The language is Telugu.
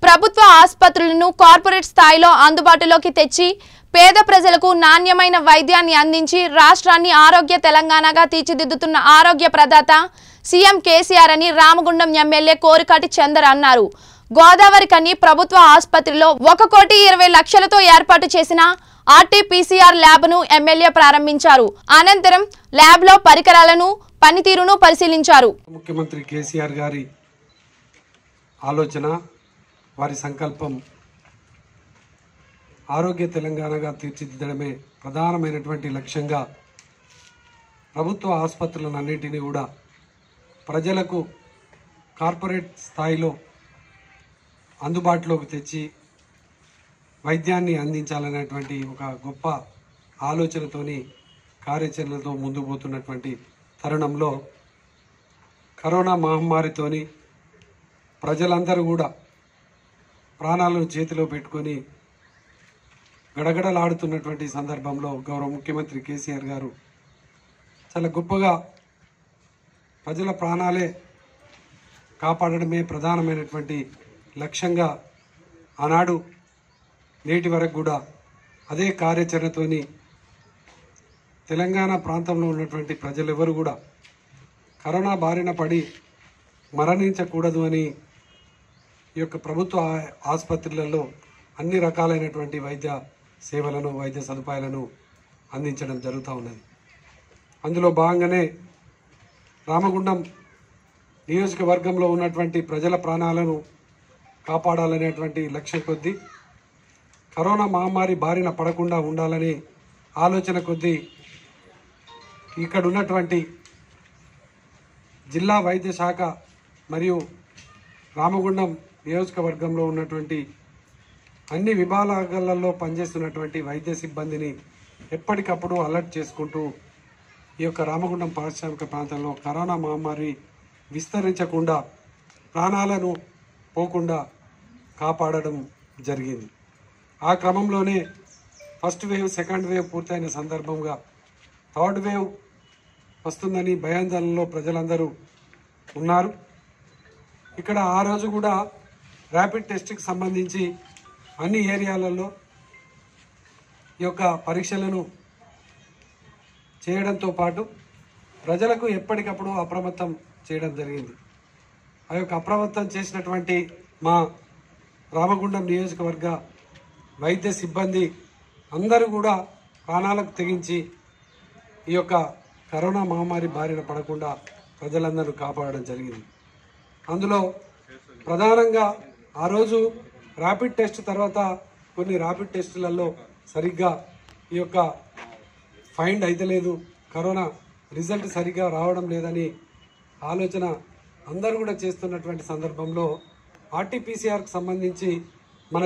ప్రభుత్వ ఆసుపత్రులను కార్పొరేట్ స్థాయిలో అందుబాటులోకి తెచ్చి పేద ప్రజలకు నాణ్యమైన వైద్యాన్ని అందించి రాష్ట్రాన్ని ఆరోగ్య తెలంగాణగా తీర్చిదిద్దుతున్న ఆరోగ్య ప్రదాత సీఎం కేసీఆర్ అని రామగుండం ఎమ్మెల్యే కోరికాటి చందర్ అన్నారు గోదావరి కని ప్రభుత్వ ఆసుపత్రిలో ఒక కోటి ఇరవై లక్షలతో ఏర్పాటు చేసిన ఆర్టీపీసీఆర్ ల్యాబ్ను ఎమ్మెల్యే ప్రారంభించారు అనంతరం ల్యాబ్లో పరికరాలను పనితీరును పరిశీలించారు ముఖ్యమంత్రి కేసీఆర్ గారి ఆలోచన వారి సంకల్పం ఆరోగ్య తెలంగాణగా తీర్చిదిద్దడమే ప్రధానమైనటువంటి లక్ష్యంగా ప్రభుత్వ ఆసుపత్రులను అన్నింటినీ కూడా ప్రజలకు కార్పొరేట్ స్థాయిలో అందుబాటులోకి తెచ్చి వైద్యాన్ని అందించాలనేటువంటి ఒక గొప్ప ఆలోచనతోని కార్యాచరణతో ముందుకు పోతున్నటువంటి తరుణంలో కరోనా మహమ్మారితోని ప్రజలందరూ కూడా ప్రాణాలను చేతిలో పెట్టుకొని గడగడలాడుతున్నటువంటి సందర్భంలో గౌరవ ముఖ్యమంత్రి కేసీఆర్ గారు చాలా గొప్పగా ప్రజల ప్రాణాలే కాపాడడమే ప్రధానమైనటువంటి లక్ష్యంగా ఆనాడు నేటి వరకు కూడా అదే కార్యాచరణతోని తెలంగాణ ప్రాంతంలో ఉన్నటువంటి ప్రజలెవరు కూడా కరోనా బారిన పడి మరణించకూడదు అని ఈ యొక్క ప్రభుత్వ ఆ- ఆసుపత్రులలో అన్ని రకాలైనటువంటి వైద్య సేవలను వైద్య సదుపాయాలను అందించడం జరుగుతూ ఉన్నది అందులో భాగంగానే రామగుండం నియోజకవర్గంలో ఉన్నటువంటి ప్రజల ప్రాణాలను కాపాడాలనేటువంటి లక్ష్యం కొద్దీ కరోనా మహమ్మారి బారిన పడకుండా ఉండాలని ఆలోచన కొద్దీ ఇక్కడ ఉన్నటువంటి జిల్లా వైద్య శాఖ మరియు రామగుండం నియోజకవర్గంలో ఉన్నటువంటి అన్ని విభాగాలలో పనిచేస్తున్నటువంటి వైద్య సిబ్బందిని ఎప్పటికప్పుడు అలర్ట్ చేసుకుంటూ ఈ యొక్క రామగుండం పారిశ్రామిక ప్రాంతంలో కరోనా మహమ్మారి విస్తరించకుండా ప్రాణాలను పోకుండా కాపాడడం జరిగింది ఆ క్రమంలోనే ఫస్ట్ వేవ్ సెకండ్ వేవ్ పూర్తయిన సందర్భంగా థర్డ్ వేవ్ వస్తుందని భయాందోళనలో ప్రజలందరూ ఉన్నారు ఇక్కడ ఆ రోజు కూడా ర్యాపిడ్ టెస్ట్కి సంబంధించి అన్ని ఏరియాలలో ఈ యొక్క పరీక్షలను చేయడంతో పాటు ప్రజలకు ఎప్పటికప్పుడు అప్రమత్తం చేయడం జరిగింది ఆ యొక్క అప్రమత్తం చేసినటువంటి మా రామగుండం నియోజకవర్గ వైద్య సిబ్బంది అందరూ కూడా ప్రాణాలకు తెగించి ఈ యొక్క కరోనా మహమ్మారి బారిన పడకుండా ప్రజలందరూ కాపాడడం జరిగింది అందులో ప్రధానంగా ఆ రోజు ర్యాపిడ్ టెస్ట్ తర్వాత కొన్ని ర్యాపిడ్ టెస్టులలో సరిగ్గా ఈ యొక్క ఫైండ్ అయితలేదు కరోనా రిజల్ట్ సరిగ్గా రావడం లేదని ఆలోచన అందరూ కూడా చేస్తున్నటువంటి సందర్భంలో ఆర్టీపీసీఆర్కి సంబంధించి